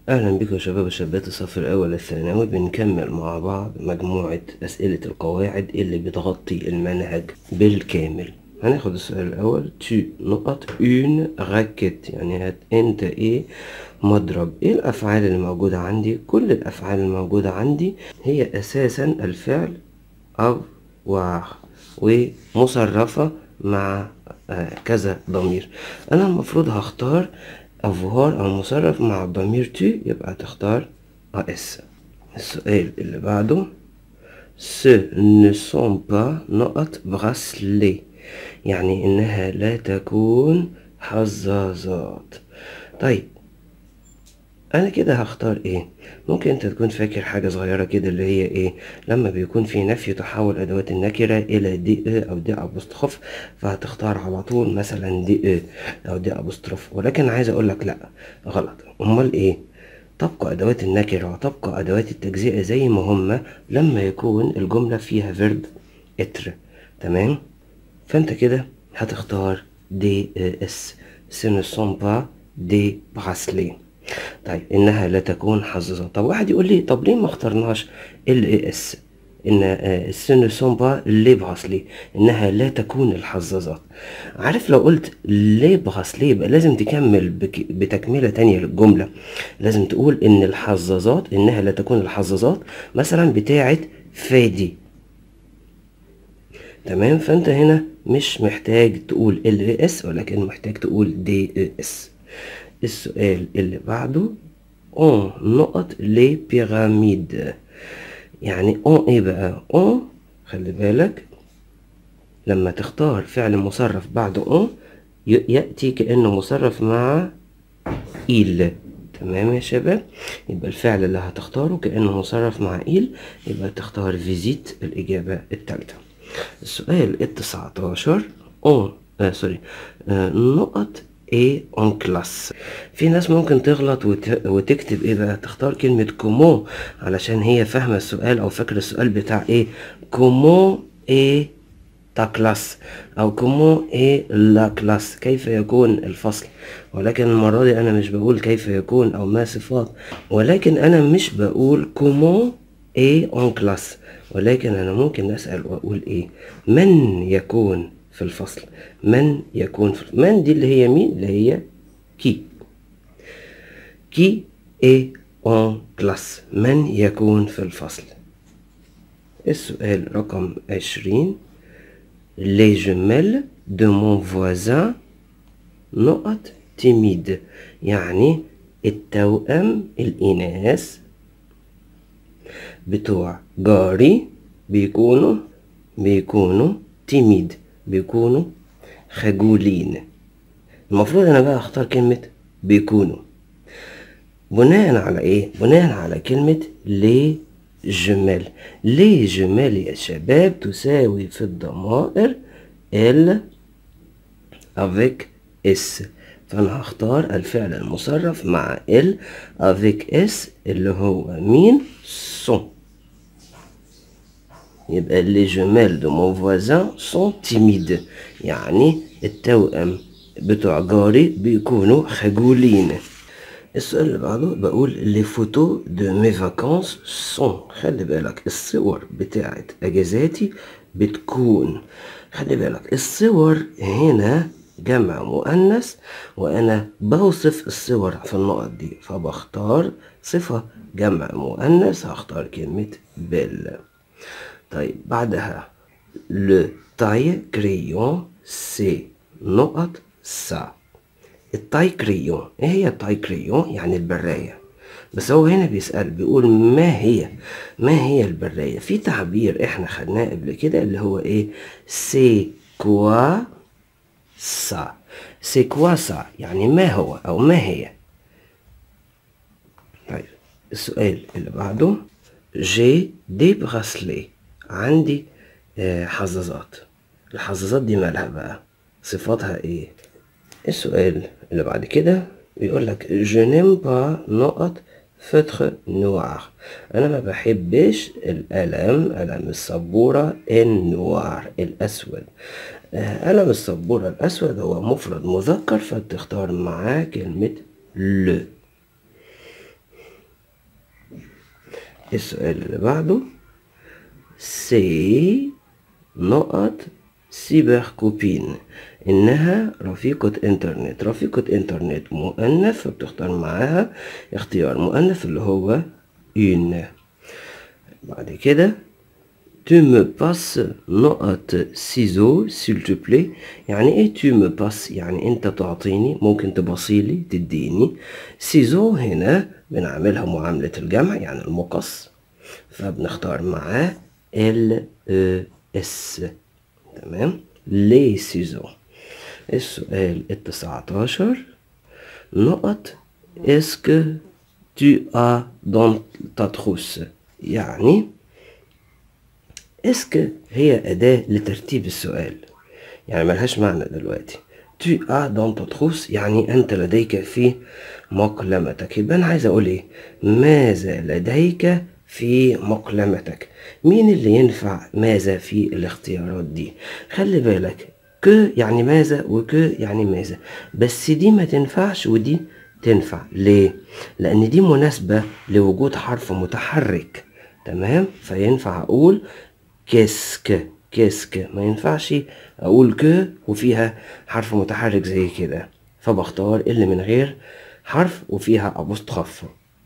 أهلا بكم يا شباب وشابات الصف الأول الثانوي بنكمل مع بعض مجموعة أسئلة القواعد اللي بتغطي المنهج بالكامل هناخد السؤال الأول تو نقط اون راكيت يعني هات انت ايه مضرب ايه الأفعال اللي موجودة عندي كل الأفعال الموجودة عندي هي أساسا الفعل avoir ومصرفة مع آه، كذا ضمير أنا المفروض هختار avoir أو مصرف مع الضمير تو يبقى تختار اس السؤال اللي بعده ce ne sont pas نقط bracelets يعني إنها لا تكون حظاظات طيب انا كده هختار ايه ممكن انت تكون فاكر حاجة صغيرة كده اللي هي ايه لما بيكون في نفي تحول ادوات النكرة الى دي ا او دي ابوستخوف فهتختار على طول مثلا دي ا او دي ابوستروف ولكن عايز اقول لك لا غلط امال ايه تبقى ادوات النكرة وتبقى ادوات التجزئة زي ما هما لما يكون الجملة فيها فيرب اتر تمام فانت كده هتختار دي اس ce ne sont pas des bracelets طيب انها لا تكون حظاظات طب واحد يقول لي طب ليه ما اخترناش ال اي اس ان السن سومبا لي براسلي انها لا تكون الحظاظات عارف لو قلت لي براسلي يبقى لازم تكمل بك بتكمله تانية للجمله لازم تقول ان الحظاظات انها لا تكون الحظاظات مثلا بتاعه فادي تمام فانت هنا مش محتاج تقول ال اي اس ولكن محتاج تقول دي اي اس السؤال اللي بعده اون نقط لي بيراميد يعني اون ايه بقى اون خلي بالك لما تختار فعل مصرف بعد اون يأتي كأنه مصرف مع إيل تمام يا شباب يبقى الفعل اللي هتختاره كأنه مصرف مع إيل يبقى تختار فيزيت الإجابة التالتة السؤال التسعتاشر اون آه سوري آه نقط ايه اون كلاس في ناس ممكن تغلط وت... وتكتب ايه بقى تختار كلمة كومون علشان هي فاهمة السؤال او فاكرة السؤال بتاع ايه كومون ايه تا كلاس او كومون ايه لا كلاس كيف يكون الفصل ولكن المرة دي انا مش بقول كيف يكون او ما صفات ولكن انا مش بقول كومون ايه اون كلاس ولكن انا ممكن اسأل واقول ايه من يكون في الفصل من يكون في من دي اللي هي مين اللي هي كي كي اي اون كلاس من يكون في الفصل السؤال رقم عشرين les jumelles de mon voisin نقط تيميد يعني التوأم الإناث بتوع جاري بيكونوا بيكونوا تيميد بيكونوا خجولين المفروض انا بقى اختار كلمة بيكونوا بناء على ايه بناء على كلمة لي جمال لي جمال يا شباب تساوي في الضمائر ال avec اس فانا هختار الفعل المصرف مع ال avec اس اللي هو مين سون يبقى les jumelles de mon voisin sont timides يعني التوأم بتوع جاري بيكونوا خجولين السؤال اللي بعده بقول les photos de mes vacances sont خلي بالك الصور بتاعت اجازاتي بتكون خلي بالك الصور هنا جمع مؤنث وانا بوصف الصور في النقط دي فبختار صفة جمع مؤنث هختار كلمة بل طيب بعدها le taille crayon c'est نقط سا التاي كريون ايه هي التاي كريون يعني البراية بس هو هنا بيسأل بيقول ما هي ما هي البراية في تعبير احنا خدناه قبل كده اللي هو ايه سي كوا سا سي كوا سا يعني ما هو او ما هي طيب السؤال اللي بعده جي دي براسلي عندي آه حظاظات الحظاظات دي مالها بقى صفاتها ايه السؤال اللي بعد كده بيقول لك je n'aime pas نقط فطر نوار انا ما بحبش القلم قلم السبورة النوار الاسود آه، قلم السبورة الاسود هو مفرد مذكر فبتختار معاه كلمة le السؤال اللي بعده سي نقط سيبر كوبين إنها رفيقة إنترنت رفيقة إنترنت مؤنث فبتختار معاها اختيار مؤنث اللي هو une بعد كده tu me passes نقط ciseaux s'il te plaît يعني ايه tu me passes يعني انت تعطيني ممكن تبصيلي تديني ciseaux هنا بنعملها معاملة الجمع يعني المقص فبنختار معاه ال اس تمام لي ciseaux السؤال التسعتاشر نقط اسك tu as dans ta trousse يعني اسك هي أداة لترتيب السؤال يعني ملهاش معنى دلوقتي tu as dans ta trousse يعني أنت لديك في مقلمتك يبقى أنا عايز أقول إيه ماذا لديك في مقلمتك مين اللي ينفع ماذا في الاختيارات دي خلي بالك ك يعني ماذا وك يعني ماذا بس دي ما تنفعش ودي تنفع ليه لان دي مناسبة لوجود حرف متحرك تمام فينفع اقول كيسك كيسك ما ينفعش اقول ك وفيها حرف متحرك زي كده فبختار اللي من غير حرف وفيها ابوستخف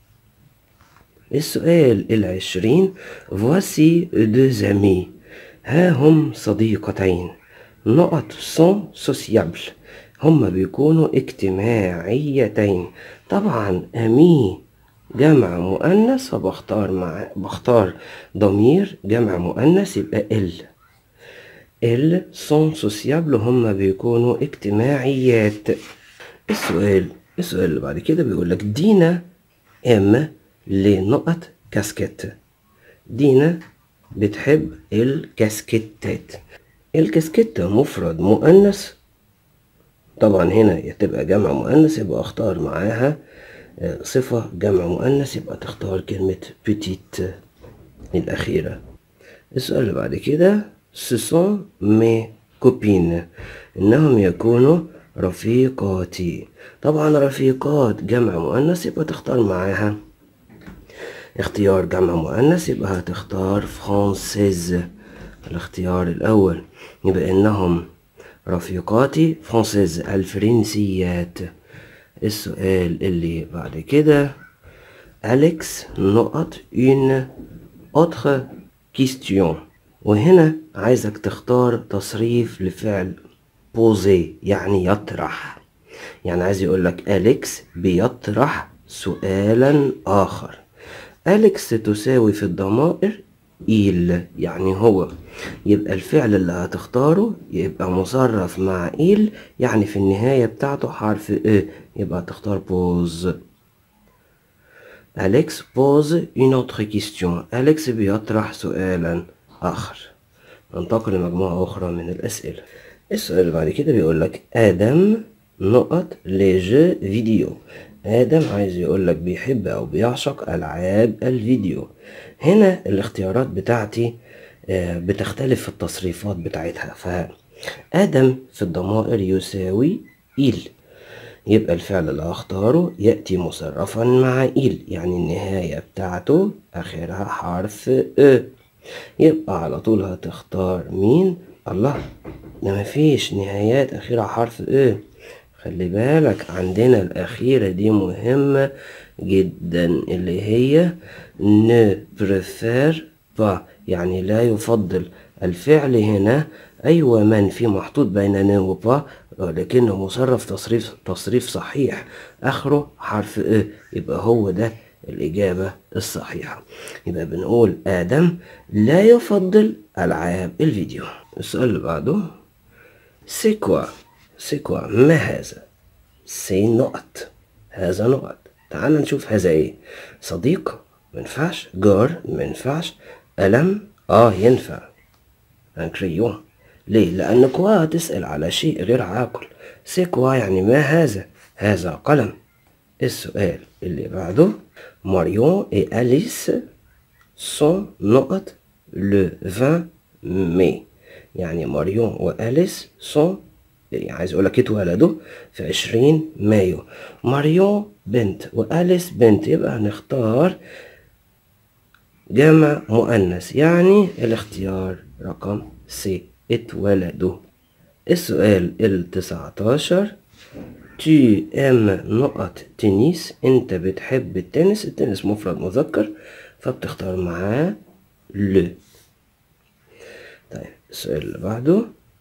السؤال العشرين voici deux amis ها هم صديقتين نقط سون سوسيابل هما بيكونوا اجتماعيتين طبعا امي جمع مؤنث فبختار مع بختار ضمير جمع مؤنث يبقى ال ال سون سوسيابل هما بيكونوا اجتماعيات السؤال السؤال اللي بعد كده بيقول لك دينا ام لنقط كاسكيت دينا بتحب الكاسكيتات الكاسكيت مفرد مؤنث طبعا هنا تبقى جمع مؤنث يبقى اختار معاها صفة جمع مؤنث يبقى تختار كلمة بتيت الأخيرة السؤال اللي بعد كده سسون مي كوبين إنهم يكونوا رفيقاتي طبعا رفيقات جمع مؤنث يبقى تختار معاها اختيار جمع مؤنث يبقى هتختار فرانسيز الاختيار الأول يبقى إنهم رفيقاتي فرانسيز الفرنسيات السؤال اللي بعد كده أليكس نقط une autre question وهنا عايزك تختار تصريف لفعل بوزي يعني يطرح يعني عايز يقول لك أليكس بيطرح سؤالا آخر أليكس تساوي في الضمائر إيل يعني هو يبقى الفعل اللي هتختاره يبقى مصرف مع إيل يعني في النهاية بتاعته حرف إ يبقى تختار بوز أليكس بوز une autre question أليكس بيطرح سؤالا آخر ننتقل لمجموعة أخرى من الأسئلة السؤال اللي بعد كده بيقول لك آدم نقط لجو فيديو آدم عايز يقول لك بيحب أو بيعشق ألعاب الفيديو هنا الاختيارات بتاعتي بتختلف في التصريفات بتاعتها فآدم في الضمائر يساوي إيل يبقى الفعل اللي هختاره يأتي مصرفا مع إيل يعني النهاية بتاعته آخرها حرف أ يبقى على طول هتختار مين الله ده مفيش نهايات آخرها حرف أ خلي بالك عندنا الأخيرة دي مهمة جدا اللي هي ne préfère pas يعني لا يفضل الفعل هنا أيوة منفي محطوط بين ne وبا ولكنه مصرف تصريف تصريف صحيح آخره حرف إ يبقى هو ده الإجابة الصحيحة يبقى بنقول آدم لا يفضل ألعاب الفيديو السؤال اللي بعده سيكوا سيكوا ما هذا سي نقط هذا نقط تعال نشوف هذا ايه صديق منفعش جار منفعش قلم اه ينفع انكريون ليه لان كوا هتسأل على شيء غير عاقل سي كوا يعني ما هذا هذا قلم السؤال اللي بعده ماريون اي أليس سون نقط لو 20 مي يعني ماريون وأليس سون يعني عايز اقول لك اتولدوا في عشرين مايو ماريون بنت وأليس بنت يبقى هنختار جمع مؤنث يعني الاختيار رقم سي اتولدوا السؤال التسعتاشر tu aimes نقط تنس انت بتحب التنس التنس مفرد مذكر فبتختار معاه لو طيب السؤال اللي بعده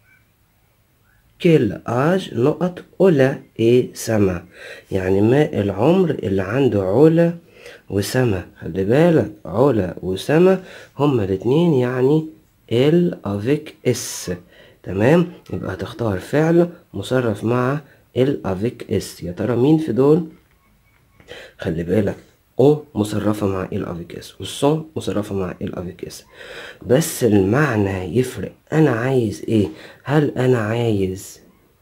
كل âge نقط علا ايه سما يعني ما العمر اللي عنده علا وسما خلي بالك علا وسما هما الاتنين يعني ال افيك اس تمام يبقى هتختار فعل مصرف مع ال افيك اس يا ترى مين في دول خلي بالك او مصرفة مع ال افيك اس والصون مصرفة مع ال افيك اس بس المعنى يفرق انا عايز ايه هل انا عايز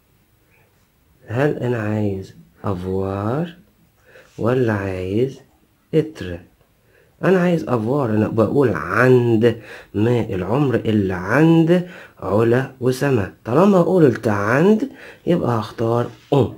هل انا عايز افوار ولا عايز اتر انا عايز افوار انا بقول عند ما العمر اللي عند علا وسما طالما قلت عند يبقى هختار اون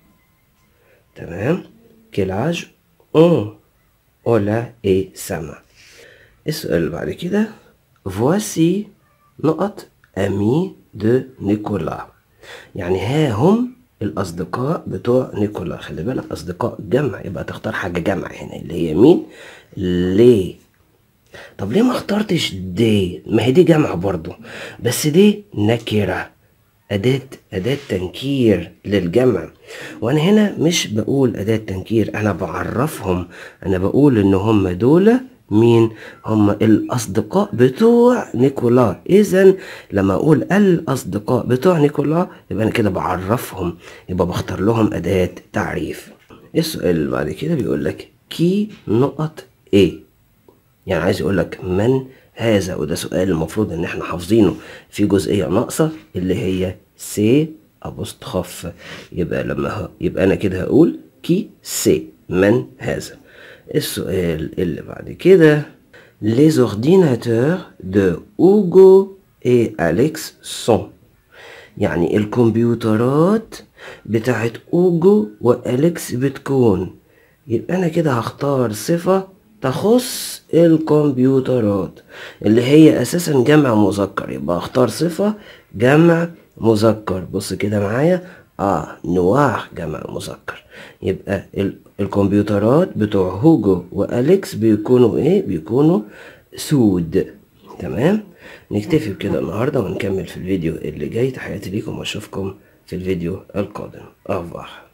تمام كلاج اون علا اي سما السؤال اللي بعد كده voici نقط امي دو نيكولا يعني ها هم الاصدقاء بتوع نيكولا خلي بالك اصدقاء جمع يبقى تختار حاجه جمع هنا اللي هي مين ليه طب ليه ما اخترتش دي ما هي دي جمع برضو بس دي نكره أداة أداة تنكير للجمع وأنا هنا مش بقول أداة تنكير أنا بعرفهم أنا بقول إن هم دول مين هم الأصدقاء بتوع نيكولا إذا لما أقول الأصدقاء بتوع نيكولا يبقى أنا كده بعرفهم يبقى بختار لهم أداة تعريف السؤال اللي بعد كده بيقول لك كي نقط إيه يعني عايز يقول لك من هذا وده سؤال المفروض ان احنا حافظينه في جزئية ناقصة اللي هي سي ابوستخاف يبقى لما ه... يبقى انا كده هقول كي سي من هذا السؤال اللي بعد كده les ordinateurs de Hugo et Alex sont يعني الكمبيوترات بتاعت اوجو واليكس بتكون يبقى انا كده هختار صفة تخص الكمبيوترات اللي هي اساسا جمع مذكر يبقى اختار صفة جمع مذكر بص كده معايا اه نواح جمع مذكر يبقى ال- الكمبيوترات بتوع هوجو واليكس بيكونوا ايه بيكونوا سود تمام نكتفي بكده النهارده ونكمل في الفيديو اللي جاي تحياتي ليكم واشوفكم في الفيديو القادم au revoir